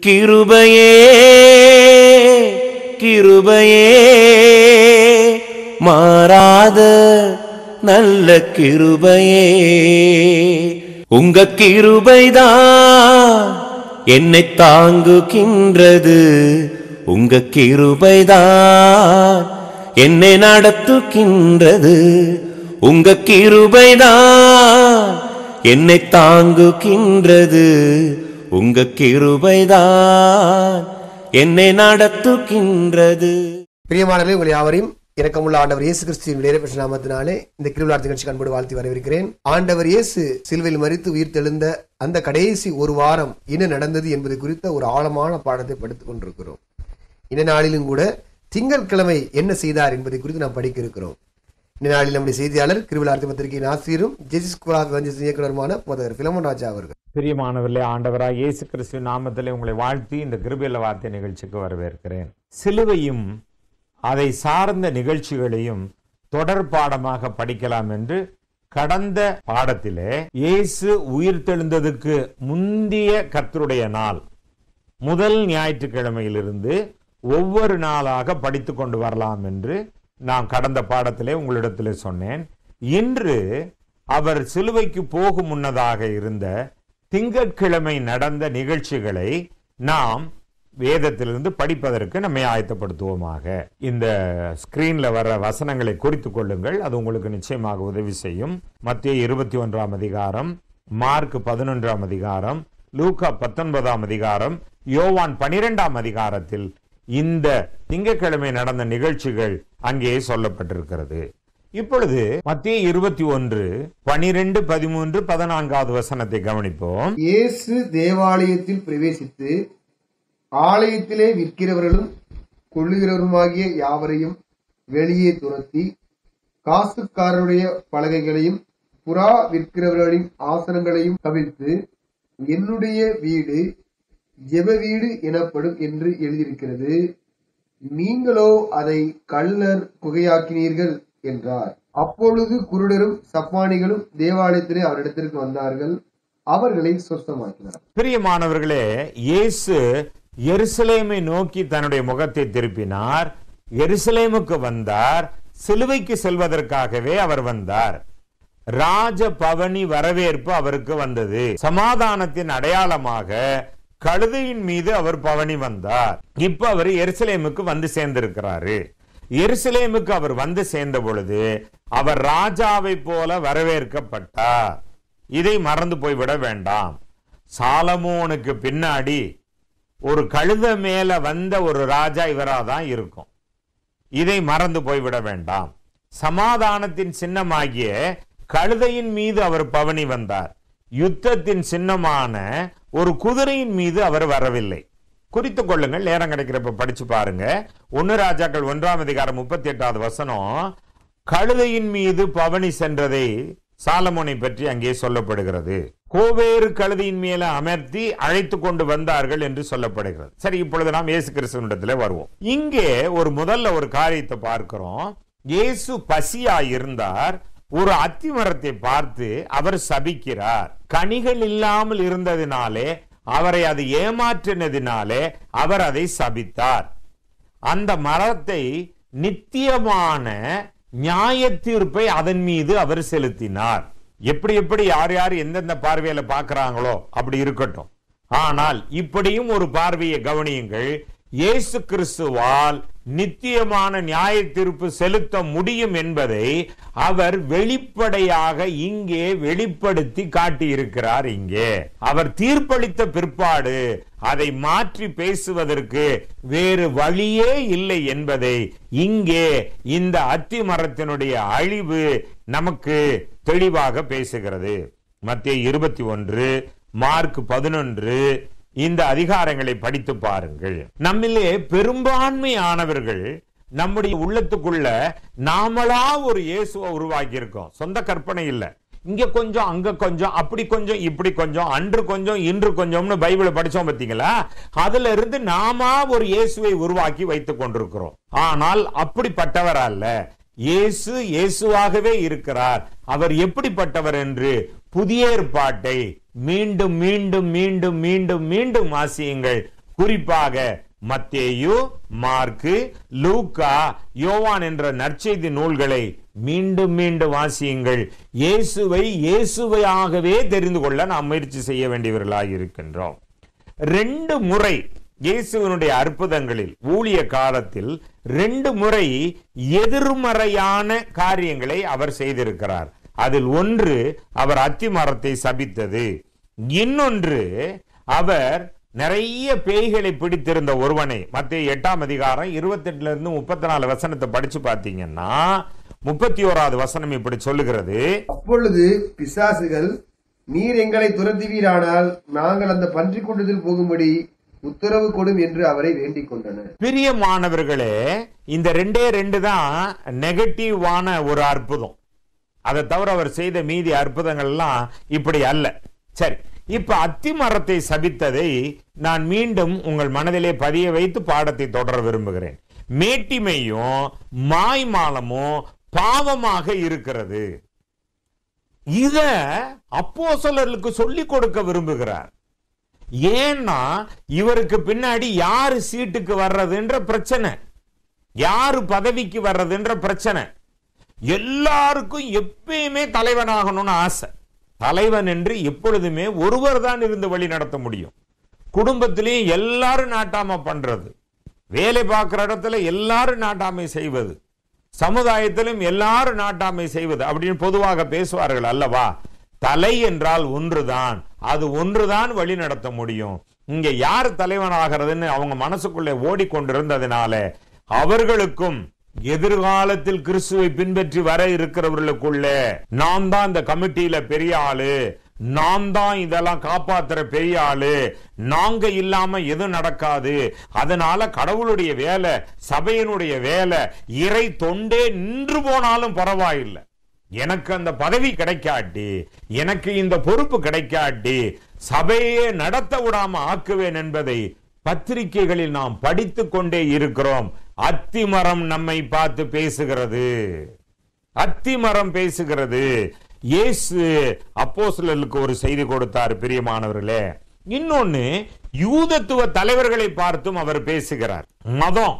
கிருபையே கிருபையே மாறாத நல்ல கிருபையே உங்க கிருபைதான் என்னை தாங்குகின்றது உங்க கிருபைதான் என்னை நடத்துகின்றது உங்க கிருபைதான் என்னை தாங்குகின்றது உங்க கிருபைதான் என்னை நடத்துகின்றது பிரியமானவர்களே உங்கள் யாவரையும் இரக்கமுள்ள ஆண்டவர் இயேசு கிறிஸ்துவின் விடையேற்ற நாமத்தினாலே இந்த கிருவிழார்த்தி நிகழ்ச்சி கண்போடு வாழ்த்தி வரவேற்கிறேன் ஆண்டவர் இயேசு சிலுவையில் மறித்து உயிர் தெழுந்த அந்த கடைசி ஒரு வாரம் என்ன நடந்தது என்பது குறித்த ஒரு ஆழமான பாடத்தை படித்துக் கொண்டிருக்கிறோம் இந்த நாளிலும் கூட திங்கட்கிழமை என்ன செய்தார் என்பதை குறித்து நாம் படிக்க இருக்கிறோம் இந்த நாளில் நம்முடைய செய்தியாளர் கிருவிழார்த்தி பத்திரிகையின் ஆசிரியரும் ஜெசிஸ் குராத் வஞ்சஸ் இயக்குனருமான போதகர் பிலமன் ராஜா அவர்கள் பிரியமானவர்களே ஆண்டவராக இயேசு கிறிஸ்து நாமத்திலே உங்களை வாழ்த்தி இந்த கிருபையில வார்த்தை நிகழ்ச்சிக்கு வரவேற்கிறேன் சிலுவையும் அதை சார்ந்த நிகழ்ச்சிகளையும் தொடர் பாடமாக படிக்கலாம் என்று கடந்த பாடத்திலே இயேசு உயிர் தெழுந்ததுக்கு முந்திய கர்த்தருடைய நாள் முதல் ஞாயிற்றுக்கிழமையிலிருந்து ஒவ்வொரு நாளாக படித்து கொண்டு வரலாம் என்று நான் கடந்த பாடத்திலே உங்களிடத்திலே சொன்னேன் இன்று அவர் சிலுவைக்கு போகும் முன்னதாக இருந்த திங்கட்கிழமை நடந்த நிகழ்ச்சிகளை நாம் வேதத்திலிருந்து படிப்பதற்கு நம்மை ஆயத்தப்படுத்துவோமாக இந்த ஸ்கிரீன்ல வர வசனங்களை குறித்துக் கொள்ளுங்கள் அது உங்களுக்கு நிச்சயமாக உதவி செய்யும் மத்திய இருபத்தி ஒன்றாம் அதிகாரம் மார்க் பதினொன்றாம் அதிகாரம் லூக்கா பத்தொன்பதாம் அதிகாரம் யோவான் பனிரெண்டாம் அதிகாரத்தில் இந்த திங்கட்கிழமை நடந்த நிகழ்ச்சிகள் அங்கே சொல்லப்பட்டிருக்கிறது இப்பொழுது மத்திய இருபத்தி ஒன்று பனிரெண்டு பதிமூன்று பதினான்காவது வசனத்தை கவனிப்போம் இயேசு தேவாலயத்தில் பிரவேசித்து ஆலயத்திலே விற்கிறவர்களும் கொள்ளுகிறவருமாகிய யாவரையும் வெளியே துரத்தி காசுக்காரருடைய பலகைகளையும் புறா விற்கிறவர்களின் ஆசனங்களையும் கவிழ்த்து என்னுடைய வீடு ஜெப வீடு எனப்படும் என்று எழுதியிருக்கிறது நீங்களோ அதை கள்ளர் குகையாக்கினீர்கள் என்றார் அப்பொழுது குருடரும் சப்பானிகளும் தேவாலயத்திலே அவரிடத்திற்கு வந்தார்கள் அவர்களை சொஸ்தமாக்கினார் பிரியமானவர்களே இயேசு எருசலேமை நோக்கி தன்னுடைய முகத்தை திருப்பினார் எருசலேமுக்கு வந்தார் சிலுவைக்கு செல்வதற்காகவே அவர் வந்தார் ராஜ பவனி வரவேற்பு அவருக்கு வந்தது சமாதானத்தின் அடையாளமாக கழுதையின் மீது அவர் பவனி வந்தார் இப்ப அவர் எருசலேமுக்கு வந்து சேர்ந்திருக்கிறாரு எருசலேமுக்கு அவர் வந்து சேர்ந்த பொழுது அவர் ராஜாவை போல வரவேற்கப்பட்டார் இதை மறந்து போய்விட வேண்டாம் சாலமோனுக்கு பின்னாடி ஒரு கழுத மேல வந்த ஒரு ராஜா இவராதான் இருக்கும் இதை மறந்து போய்விட வேண்டாம் சமாதானத்தின் சின்னமாகிய கழுதையின் மீது அவர் பவனி வந்தார் யுத்தத்தின் சின்னமான ஒரு குதிரையின் மீது அவர் வரவில்லை குறித்துக் கொள்ளுங்கள் நேரம் கிடைக்கிறப்ப படிச்சு பாருங்க ஒன்னு ராஜாக்கள் ஒன்றாம் அதிகாரம் முப்பத்தி எட்டாவது வசனம் கழுதையின் மீது பவனி சென்றதை சாலமோனை பற்றி அங்கே சொல்லப்படுகிறது கோவேறு கழுதையின் மேல அமர்த்தி அழைத்து கொண்டு வந்தார்கள் என்று சொல்லப்படுகிறது சரி இப்பொழுது நாம் இயேசு கிறிஸ்துவனிடத்துல வருவோம் இங்கே ஒரு முதல்ல ஒரு காரியத்தை பார்க்கிறோம் இயேசு பசியா இருந்தார் ஒரு அத்திமரத்தை பார்த்து அவர் சபிக்கிறார் கனிகள் இல்லாமல் இருந்ததினாலே அவரை அது ஏமாற்றினதினாலே அவர் அதை சபித்தார் அந்த மரத்தை நித்தியமான நியாய தீர்ப்பை அதன் மீது அவர் செலுத்தினார் எப்படி எப்படி யார் யார் எந்தெந்த பார்வையில பார்க்கறாங்களோ அப்படி இருக்கட்டும் ஆனால் இப்படியும் ஒரு பார்வையை கவனியுங்கள் இயேசு கிறிஸ்துவால் நித்தியமான நியாய தீர்ப்பு செலுத்த முடியும் என்பதை அவர் வெளிப்படையாக இங்கே வெளிப்படுத்தி காட்டியிருக்கிறார் இங்கே அவர் தீர்ப்பளித்த பிற்பாடு அதை மாற்றி பேசுவதற்கு வேறு வழியே இல்லை என்பதை இங்கே இந்த அத்தி மரத்தினுடைய அழிவு நமக்கு தெளிவாக பேசுகிறது மத்திய இருபத்தி ஒன்று மார்க் பதினொன்று இந்த அதிகாரங்களை படித்து பாருங்கள் நம்மிலே பெரும்பான்மையானவர்கள் நம்முடைய உள்ளத்துக்குள்ள நாமளா ஒரு இயேசுவை உருவாக்கி இருக்கோம் சொந்த கற்பனை இல்ல இங்க கொஞ்சம் அங்க கொஞ்சம் அப்படி கொஞ்சம் இப்படி கொஞ்சம் அன்று கொஞ்சம் இன்று கொஞ்சம்னு பைபிளை படிச்சோம் பார்த்தீங்களா அதுல இருந்து நாமா ஒரு இயேசுவை உருவாக்கி வைத்துக் கொண்டிருக்கிறோம் ஆனால் அப்படிப்பட்டவர் அல்ல இயேசு இயேசுவாகவே இருக்கிறார் அவர் எப்படிப்பட்டவர் என்று புதிய ஏற்பாட்டை மீண்டும் மீண்டும் மீண்டும் மீண்டும் மீண்டும் வாசியுங்கள் குறிப்பாக மத்தேயு மார்க்கு லூக்கா யோவான் என்ற நற்செய்தி நூல்களை மீண்டும் மீண்டும் வாசியுங்கள் இயேசுவை இயேசுவையாகவே தெரிந்து கொள்ள நாம் முயற்சி செய்ய வேண்டியவர்களாக இருக்கின்றோம் ரெண்டு முறை இயேசுவனுடைய அற்புதங்களில் ஊழிய காலத்தில் ரெண்டு முறை எதிர்மறையான காரியங்களை அவர் செய்திருக்கிறார் அதில் ஒன்று அவர் அத்தி மரத்தை சபித்தது இன்னொன்று அவர் நிறைய பேய்களை பிடித்திருந்த ஒருவனை மத்திய எட்டாம் அதிகாரம் இருபத்தி எட்டுல இருந்து முப்பத்தி நாலு வசனத்தை படிச்சு பார்த்தீங்கன்னா முப்பத்தி ஓராவது வசனம் இப்படி சொல்லுகிறது அப்பொழுது பிசாசுகள் நீர் எங்களை துரத்துவீரானால் நாங்கள் அந்த பன்றிக் கூட்டத்தில் போகும்படி உத்தரவு கொடும் என்று அவரை வேண்டிக் கொண்டனர் பிரியமானவர்களே இந்த ரெண்டே ரெண்டு தான் நெகட்டிவான ஒரு அற்புதம் அதை தவிர அவர் செய்த மீதி அற்புதங்கள் எல்லாம் இப்படி அல்ல சரி இப்ப அத்தி மரத்தை சபித்ததை நான் மீண்டும் உங்கள் மனதிலே பதிய வைத்து பாடத்தை தொடர விரும்புகிறேன் மேட்டிமையும் மாய்மாலமும் பாவமாக இருக்கிறது இத அப்போஸ்தலர்களுக்கு சொல்லிக் கொடுக்க விரும்புகிறார் ஏன்னா இவருக்கு பின்னாடி யாரு சீட்டுக்கு வர்றதுன்ற பிரச்சனை யாரு பதவிக்கு வர்றதுன்ற பிரச்சனை எல்லாருக்கும் எப்பயுமே தலைவனாகணும்னு ஆசை தலைவன் என்று எப்பொழுதுமே ஒருவர் தான் இருந்து வழி நடத்த முடியும் குடும்பத்திலையும் எல்லாரும் நாட்டாம பண்றது வேலை பார்க்கிற இடத்துல எல்லாரும் நாட்டாமை செய்வது சமுதாயத்திலும் எல்லாரும் நாட்டாமை செய்வது அப்படின்னு பொதுவாக பேசுவார்கள் அல்லவா தலை என்றால் ஒன்றுதான் அது ஒன்றுதான் வழி நடத்த முடியும் இங்க யார் தலைவனாகிறதுன்னு அவங்க மனசுக்குள்ளே ஓடிக்கொண்டிருந்ததுனால அவர்களுக்கும் எதிர்காலத்தில் கிறிஸ்துவை பின்பற்றி வர இருக்கிறவர்களுக்குள்ள நாம் தான் இந்த கமிட்டியில பெரிய ஆளு நாம் தான் இதெல்லாம் காப்பாத்துற பெரிய ஆளு நாங்க இல்லாம எதுவும் நடக்காது அதனால கடவுளுடைய வேலை சபையினுடைய வேலை இறை தொண்டே நின்று போனாலும் பரவாயில்லை எனக்கு அந்த பதவி கிடைக்காட்டி எனக்கு இந்த பொறுப்பு கிடைக்காட்டி சபையே நடத்த விடாம ஆக்குவேன் என்பதை பத்திரிகைகளில் நாம் படித்துக் கொண்டே இருக்கிறோம் அத்திமரம் நம்மை பார்த்து பேசுகிறது அத்திமரம் பேசுகிறது இயேசு அப்போஸ்தலர்களுக்கு ஒரு செய்தி கொடுத்தார் பிரியமானவர்களே இன்னொன்னு யூதத்துவ தலைவர்களை பார்த்தும் அவர் பேசுகிறார் மதம்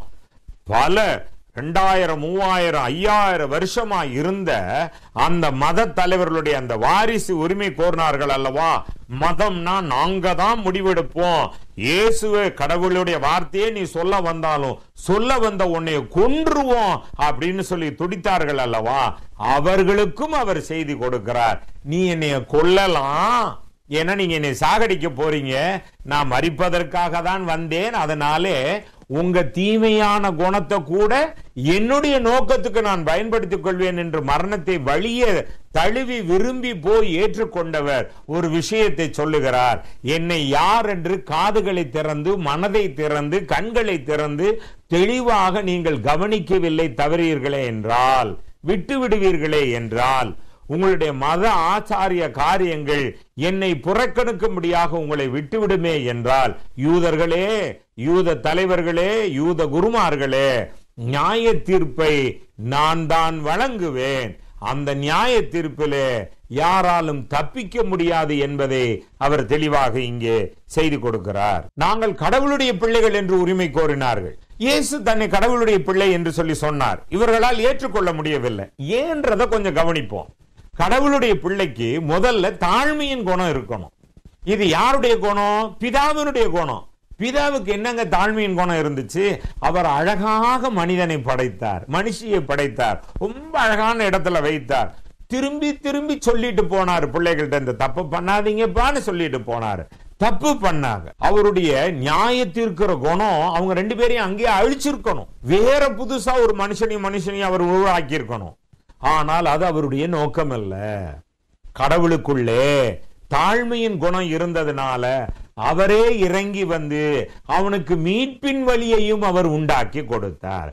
பல ரெண்டாயிரம் மூவாயிரம் ஐயாயிரம் வருஷமா இருந்த அந்த மத தலைவர்களுடைய அந்த வாரிசு உரிமை கோரினார்கள் அல்லவா மதம்னா நாங்க தான் முடிவெடுப்போம் இயேசுவே கடவுளுடைய வார்த்தையே நீ சொல்ல வந்தாலும் சொல்ல வந்த உன்னை கொன்றுவோம் அப்படின்னு சொல்லி துடித்தார்கள் அல்லவா அவர்களுக்கும் அவர் செய்தி கொடுக்கிறார் நீ என்னைய கொல்லலாம் ஏன்னா நீங்க என்னை சாகடிக்க போறீங்க நான் மறிப்பதற்காக தான் வந்தேன் அதனாலே உங்க தீமையான குணத்தை கூட என்னுடைய நோக்கத்துக்கு நான் பயன்படுத்திக் கொள்வேன் என்று மரணத்தை வழிய தழுவி விரும்பி போய் ஏற்றுக்கொண்டவர் ஒரு விஷயத்தை சொல்லுகிறார் என்னை யார் என்று காதுகளை திறந்து மனதை திறந்து கண்களை திறந்து தெளிவாக நீங்கள் கவனிக்கவில்லை தவறீர்களே என்றால் விட்டு விடுவீர்களே என்றால் உங்களுடைய மத ஆச்சாரிய காரியங்கள் என்னை புறக்கணிக்கும்படியாக உங்களை விட்டுவிடுமே என்றால் யூதர்களே யூத தலைவர்களே யூத குருமார்களே நியாய தீர்ப்பை நான் தான் வழங்குவேன் அந்த நியாய தீர்ப்பிலே யாராலும் தப்பிக்க முடியாது என்பதை அவர் தெளிவாக இங்கே செய்து கொடுக்கிறார் நாங்கள் கடவுளுடைய பிள்ளைகள் என்று உரிமை கோரினார்கள் இயேசு தன்னை கடவுளுடைய பிள்ளை என்று சொல்லி சொன்னார் இவர்களால் ஏற்றுக்கொள்ள முடியவில்லை ஏன்றதை கொஞ்சம் கவனிப்போம் கடவுளுடைய பிள்ளைக்கு முதல்ல தாழ்மையின் குணம் இருக்கணும் இது யாருடைய குணம் பிதாவினுடைய குணம் பிதாவுக்கு என்னங்க தாழ்மையின் குணம் இருந்துச்சு அவர் அழகாக மனிதனை படைத்தார் மனுஷியை படைத்தார் ரொம்ப அழகான இடத்துல வைத்தார் திரும்பி திரும்பி சொல்லிட்டு போனார் பிள்ளைகள்ட்ட இந்த தப்பு பண்ணாதீங்கப்பான்னு சொல்லிட்டு போனார் தப்பு பண்ணாங்க அவருடைய நியாயத்திற்கிற குணம் அவங்க ரெண்டு பேரையும் அங்கேயே அழிச்சிருக்கணும் வேற புதுசா ஒரு மனுஷனையும் மனுஷனையும் அவர் உருவாக்கி இருக்கணும் ஆனால் அது அவருடைய நோக்கம் அல்ல கடவுளுக்குள்ளே தாழ்மையின் குணம் இருந்ததுனால அவரே இறங்கி வந்து அவனுக்கு மீட்பின் வழியையும் அவர் உண்டாக்கி கொடுத்தார்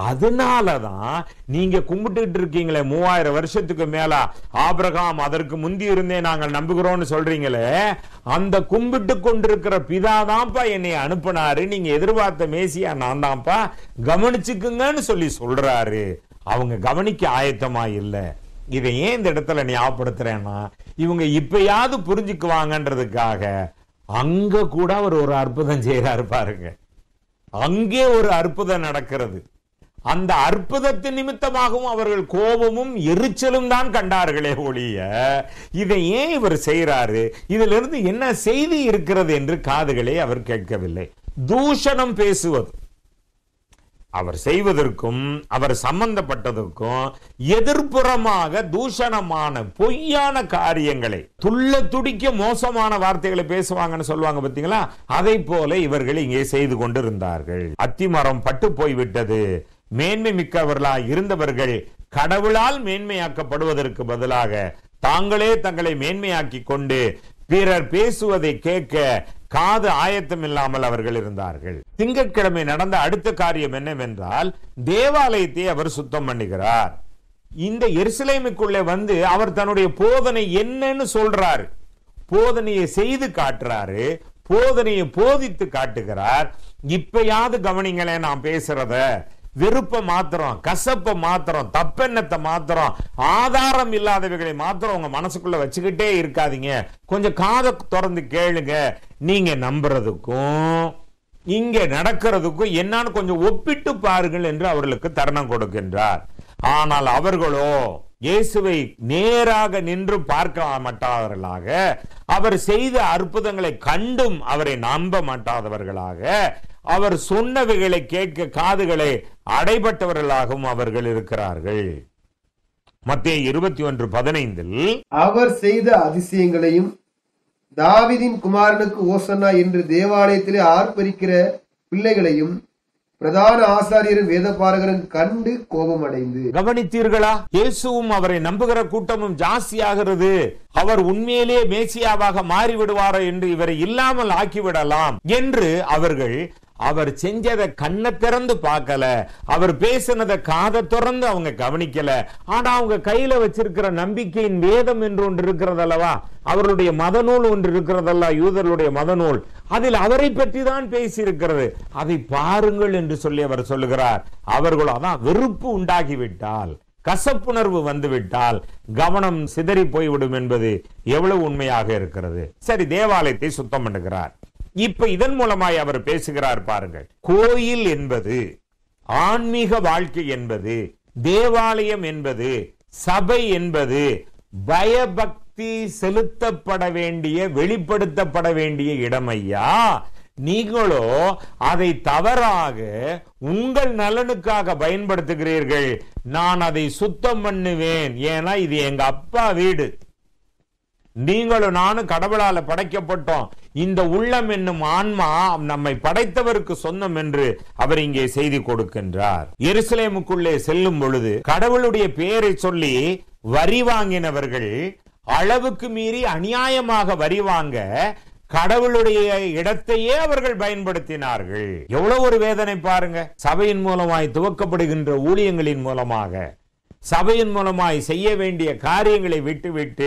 அதனாலதான் நீங்க கும்பிட்டுட்டு இருக்கீங்களே மூவாயிரம் வருஷத்துக்கு மேல ஆபிரகாம் அதற்கு முந்தி இருந்தே நாங்கள் நம்புகிறோம்னு சொல்றீங்களே அந்த கும்பிட்டு கொண்டிருக்கிற பிதா தான்ப்பா என்னை அனுப்புனாரு நீங்க எதிர்பார்த்த மேசியா நான் தான்ப்பா கவனிச்சுக்குங்கன்னு சொல்லி சொல்றாரு அவங்க கவனிக்க ஆயத்தமா இல்ல இதை ஏன் இந்த இடத்துல ஞாபகப்படுத்துறேன்னா இவங்க இப்பயாவது புரிஞ்சுக்குவாங்கன்றதுக்காக அங்க கூட அவர் ஒரு அற்புதம் செய்யறாரு பாருங்க அங்கே ஒரு அற்புதம் நடக்கிறது அந்த அற்புதத்தின் நிமித்தமாகவும் அவர்கள் கோபமும் எரிச்சலும் தான் கண்டார்களே ஒழிய இதை ஏன் இவர் செய்யறாரு இதுல இருந்து என்ன செய்தி இருக்கிறது என்று காதுகளே அவர் கேட்கவில்லை தூஷணம் பேசுவது அவர் செய்வதற்கும் அவர் சம்பந்தப்பட்டதற்கும் எதிர்ப்புறமாக தூஷணமான பொய்யான காரியங்களை துள்ள துடிக்க மோசமான வார்த்தைகளை பேசுவாங்கன்னு சொல்லுவாங்க பாத்தீங்களா அதை போல இவர்கள் இங்கே செய்து கொண்டிருந்தார்கள் அத்திமரம் பட்டு போய்விட்டது மேன்மை மிக்கவர்களா இருந்தவர்கள் கடவுளால் மேன்மையாக்கப்படுவதற்கு பதிலாக தாங்களே தங்களை மேன்மையாக்கி கொண்டு பிறர் பேசுவதை கேட்க காது ஆயத்தம் இல்லாமல் அவர்கள் இருந்தார்கள் திங்கட்கிழமை நடந்த அடுத்த காரியம் என்னவென்றால் தேவாலயத்தை அவர் சுத்தம் பண்ணுகிறார் இந்த எருசலேமுக்குள்ளே வந்து அவர் தன்னுடைய போதனை என்னன்னு சொல்றாரு போதனையை செய்து காட்டுறாரு போதனையை போதித்து காட்டுகிறார் இப்பயாவது கவனிங்களேன் நான் பேசுறத வெறுப்ப மாத்திரம் கசப்ப மாத்திரம் தப்பெண்ணத்தை மாத்திரம் ஆதாரம் இல்லாதவைகளை மாத்திரம் உங்க மனசுக்குள்ள வச்சுக்கிட்டே இருக்காதீங்க கொஞ்சம் காதை திறந்து கேளுங்க நீங்க நம்புறதுக்கும் இங்க நடக்கிறதுக்கும் என்னன்னு கொஞ்சம் ஒப்பிட்டு பாருங்கள் என்று அவர்களுக்கு தருணம் கொடுக்கின்றார் ஆனால் அவர்களோ இயேசுவை நேராக நின்று பார்க்க மாட்டாதவர்களாக அவர் செய்த அற்புதங்களை கண்டும் அவரை நம்ப மாட்டாதவர்களாக அவர் சொன்னவைகளை கேட்க காதுகளை அடைபட்டவர்களாகவும் அவர்கள் இருக்கிறார்கள் மத்திய இருபத்தி ஒன்று பதினைந்தில் அவர் செய்த அதிசயங்களையும் தாவீதின் குமாரனுக்கு ஓசன்னா என்று தேவாலயத்திலே ஆர்ப்பரிக்கிற பிள்ளைகளையும் பிரதான ஆசாரியரும் வேதபாரகரும் கண்டு கோபமடைந்து கவனித்தீர்களா இயேசுவும் அவரை நம்புகிற கூட்டமும் ஜாஸ்தியாகிறது அவர் உண்மையிலே மேசியாவாக மாறிவிடுவாரோ என்று இவரை இல்லாமல் ஆக்கிவிடலாம் என்று அவர்கள் அவர் செஞ்சதை கண்ணை திறந்து பார்க்கல அவர் பேசினதை காதை திறந்து அவங்க கவனிக்கல ஆனா அவங்க கையில வச்சிருக்கிற நம்பிக்கையின் வேதம் என்று ஒன்று இருக்கிறது அல்லவா அவர்களுடைய மதநூல் ஒன்று இருக்கிறதல்ல யூதர்களுடைய மதநூல் அதில் அவரை பற்றி தான் பேசி இருக்கிறது அதை பாருங்கள் என்று சொல்லி அவர் சொல்லுகிறார் அவர்கள் அதான் வெறுப்பு உண்டாகிவிட்டால் கசப்புணர்வு வந்துவிட்டால் கவனம் சிதறி போய்விடும் என்பது எவ்வளவு உண்மையாக இருக்கிறது சரி தேவாலயத்தை சுத்தம் பண்ணுகிறார் இப்ப இதன் மூலமாய் அவர் பேசுகிறார் பாருங்கள் கோயில் என்பது ஆன்மீக வாழ்க்கை என்பது தேவாலயம் என்பது சபை என்பது பயபக்தி செலுத்தப்பட வேண்டிய வெளிப்படுத்தப்பட வேண்டிய இடம் ஐயா நீங்களோ அதை தவறாக உங்கள் நலனுக்காக பயன்படுத்துகிறீர்கள் நான் அதை சுத்தம் பண்ணுவேன் ஏன்னா இது எங்க அப்பா வீடு நீங்களும் நானும் கடவுளால படைக்கப்பட்டோம் இந்த உள்ளம் என்னும் ஆன்மா நம்மை படைத்தவருக்கு சொந்தம் என்று அவர் இங்கே செய்தி கொடுக்கின்றார் எருசலேமுக்குள்ளே செல்லும் பொழுது கடவுளுடைய பெயரை சொல்லி வரி வாங்கினவர்கள் அளவுக்கு மீறி அநியாயமாக வரி வாங்க கடவுளுடைய இடத்தையே அவர்கள் பயன்படுத்தினார்கள் எவ்வளவு ஒரு வேதனை பாருங்க சபையின் மூலமாய் துவக்கப்படுகின்ற ஊழியங்களின் மூலமாக சபையின் மூலமாய் செய்ய வேண்டிய காரியங்களை விட்டுவிட்டு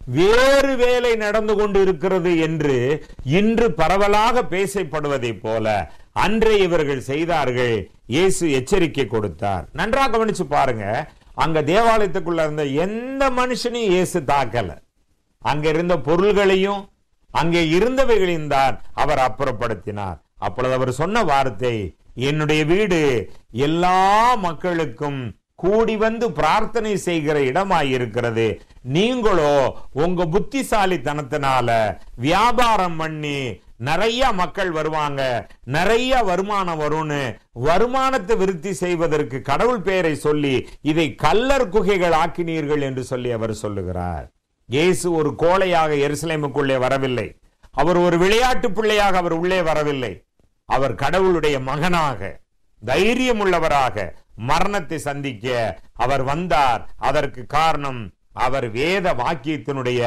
வேறு வேலை நடந்து கொண்டு இருக்கிறது என்று இன்று பரவலாக பேசப்படுவதைப் போல அன்றே இவர்கள் செய்தார்கள் இயேசு எச்சரிக்கை கொடுத்தார் நன்றா கவனிச்சு பாருங்க அங்க தேவாலயத்துக்குள்ள இருந்த எந்த மனுஷனையும் இயேசு தாக்கல அங்க இருந்த பொருள்களையும் அங்கே இருந்தவைகளையும் தான் அவர் அப்புறப்படுத்தினார் அப்பொழுது அவர் சொன்ன வார்த்தை என்னுடைய வீடு எல்லா மக்களுக்கும் கூடி வந்து பிரார்த்தனை செய்கிற இடமாய் இருக்கிறது நீங்களோ உங்க புத்திசாலித்தனத்தினால வியாபாரம் பண்ணி நிறைய மக்கள் வருவாங்க நிறைய வருமானம் வரும்னு வருமானத்தை விருத்தி செய்வதற்கு கடவுள் பெயரை சொல்லி இதை கல்லர் குகைகள் ஆக்கினீர்கள் என்று சொல்லி அவர் சொல்லுகிறார் இயேசு ஒரு கோழையாக எருசலேமுக்குள்ளே வரவில்லை அவர் ஒரு விளையாட்டு பிள்ளையாக அவர் உள்ளே வரவில்லை அவர் கடவுளுடைய மகனாக தைரியம் உள்ளவராக மரணத்தை சந்திக்க அவர் வந்தார் அதற்கு காரணம் அவர் வேத வாக்கியத்தினுடைய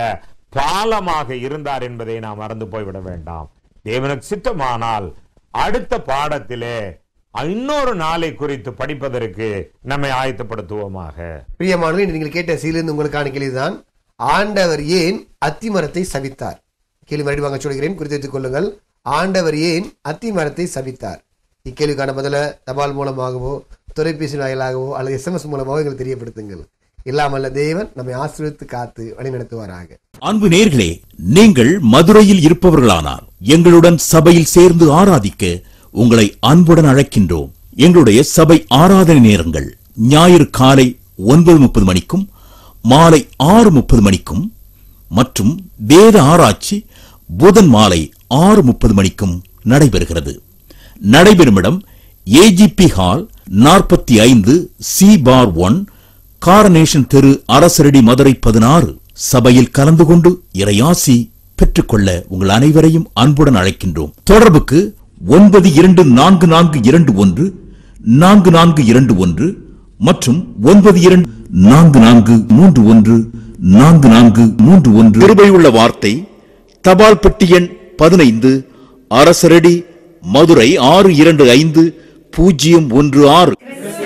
பாலமாக இருந்தார் என்பதை நாம் மறந்து போய்விட வேண்டாம் தேவனுக்கு சித்தமானால் அடுத்த பாடத்திலே இன்னொரு நாளை குறித்து படிப்பதற்கு நம்மை ஆயத்தப்படுத்துவோமாக பிரியமானவர்களே இன்று நீங்கள் கேட்ட சீலிருந்து உங்களுக்கான கேள்விதான் ஆண்டவர் ஏன் அத்திமரத்தை சபித்தார் கேள்வி மறுபடியும் வாங்க சொல்கிறேன் குறித்து வைத்துக் கொள்ளுங்கள் ஆண்டவர் ஏன் அத்திமரத்தை சபித்தார் இக்கேள்விக்கான பதில தபால் மூலமாகவோ தொலைபேசி வாயிலாகவோ அல்லது எஸ்எம்எஸ் மூலமாகவோ எங்களுக்கு தெரியப்படுத்துங்கள் இல்லாமல்ல தேவன் நம்மை ஆசீர்வதித்து காத்து வழி நடத்துவாராக அன்பு நேர்களே நீங்கள் மதுரையில் இருப்பவர்களானார் எங்களுடன் சபையில் சேர்ந்து ஆராதிக்க உங்களை அன்புடன் அழைக்கின்றோம் எங்களுடைய சபை ஆராதனை நேரங்கள் ஞாயிறு காலை ஒன்பது முப்பது மணிக்கும் மாலை ஆறு முப்பது மணிக்கும் மற்றும் வேத ஆராய்ச்சி புதன் மாலை ஆறு முப்பது மணிக்கும் நடைபெறுகிறது நடைபெறும் இடம் ஏஜிபி ஹால் நாற்பத்தி ஐந்து சி பார் ஒன் காரனேஷன் தெரு அரசரடி மதுரை பதினாறு சபையில் கலந்து கொண்டு இறையாசி பெற்றுக்கொள்ள உங்கள் அனைவரையும் அன்புடன் அழைக்கின்றோம் தொடர்புக்கு ஒன்பது இரண்டு நான்கு நான்கு இரண்டு ஒன்று நான்கு நான்கு இரண்டு ஒன்று மற்றும் ஒன்பது இரண்டு நான்கு நான்கு மூன்று ஒன்று நான்கு நான்கு மூன்று ஒன்று கிருபையுள்ள வார்த்தை தபால் பெட்டி எண் பதினைந்து அரசரடி மதுரை ஆறு இரண்டு ஐந்து பூஜ்ஜியம் ஒன்று ஆறு